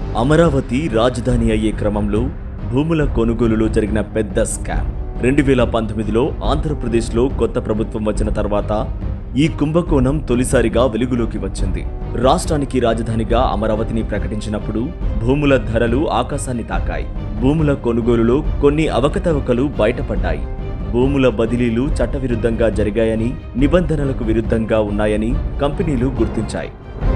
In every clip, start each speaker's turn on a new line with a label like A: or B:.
A: అమరావతి రాజధాని అయ్యే క్రమంలో భూముల కొనుగోలులో జరిగిన పెద్ద స్కామ్ రెండు వేల పంతొమ్మిదిలో ఆంధ్రప్రదేశ్లో కొత్త ప్రభుత్వం వచ్చిన తర్వాత ఈ కుంభకోణం తొలిసారిగా వెలుగులోకి వచ్చింది రాష్ట్రానికి రాజధానిగా అమరావతిని ప్రకటించినప్పుడు భూముల ధరలు ఆకాశాన్ని తాకాయి భూముల కొనుగోలులో కొన్ని అవకతవకలు బయటపడ్డాయి భూముల బదిలీలు చట్టవిరుద్ధంగా జరిగాయని నిబంధనలకు విరుద్ధంగా ఉన్నాయని కంపెనీలు గుర్తించాయి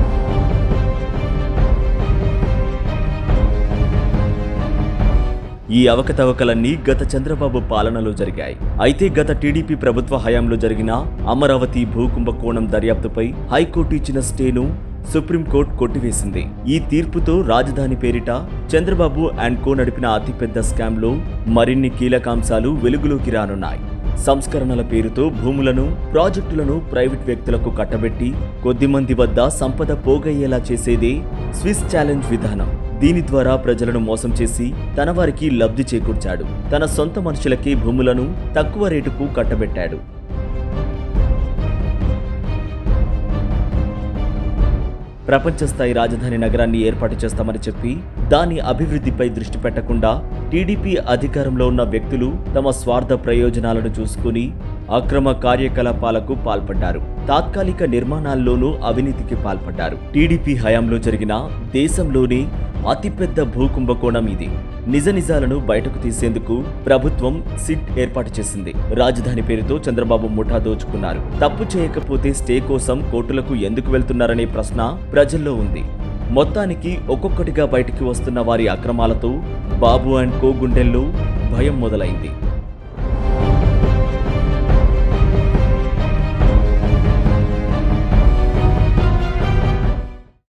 A: ఈ అవకతవకలన్నీ గత చంద్రబాబు పాలనలో జరిగాయి అయితే గత టీడీపీ ప్రభుత్వ హయాంలో జరిగిన అమరావతి భూకుంభకోణం దర్యాప్తుపై హైకోర్టు ఇచ్చిన స్టేను సుప్రీంకోర్టు కొట్టివేసింది ఈ తీర్పుతో రాజధాని పేరిట చంద్రబాబు అండ్ కో నడిపిన అతిపెద్ద స్కామ్లో మరిన్ని కీలకాంశాలు వెలుగులోకి రానున్నాయి సంస్కరణల పేరుతో భూములను ప్రాజెక్టులను ప్రైవేట్ వ్యక్తులకు కట్టబెట్టి కొద్దిమంది వద్ద సంపద పోగయ్యేలా చేసేదే స్విస్ ఛాలెంజ్ విధానం దీని ద్వారా ప్రజలను మోసం చేసి తన వారికి లబ్ధి చేకూర్చాడు తన సొంత మనుషులకి భూములను తక్కువ రేటుకు కట్టబెట్టాడు ప్రపంచ స్థాయి రాజధాని నగరాన్ని ఏర్పాటు చేస్తామని చెప్పి దాని అభివృద్ధిపై దృష్టి పెట్టకుండా టీడీపీ అధికారంలో ఉన్న వ్యక్తులు తమ స్వార్థ ప్రయోజనాలను చూసుకుని అక్రమ కార్యకలాపాలకు పాల్పడ్డారు తాత్కాలిక నిర్మాణాల్లోనూ అవినీతికి పాల్పడ్డారు టీడీపీ హయాంలో జరిగిన దేశంలోనే అతిపెద్ద భూకుంభకోణం ఇది నిజ నిజాలను బయటకు తీసేందుకు ప్రభుత్వం సిట్ ఏర్పాటు చేసింది రాజధాని పేరుతో చంద్రబాబు ముఠా దోచుకున్నారు తప్పు చేయకపోతే స్టే కోసం కోర్టులకు ఎందుకు వెళ్తున్నారనే ప్రశ్న ప్రజల్లో ఉంది మొత్తానికి ఒక్కొక్కటిగా బయటికి వస్తున్న వారి అక్రమాలతో బాబు అండ్ కో గుండెల్లో భయం మొదలైంది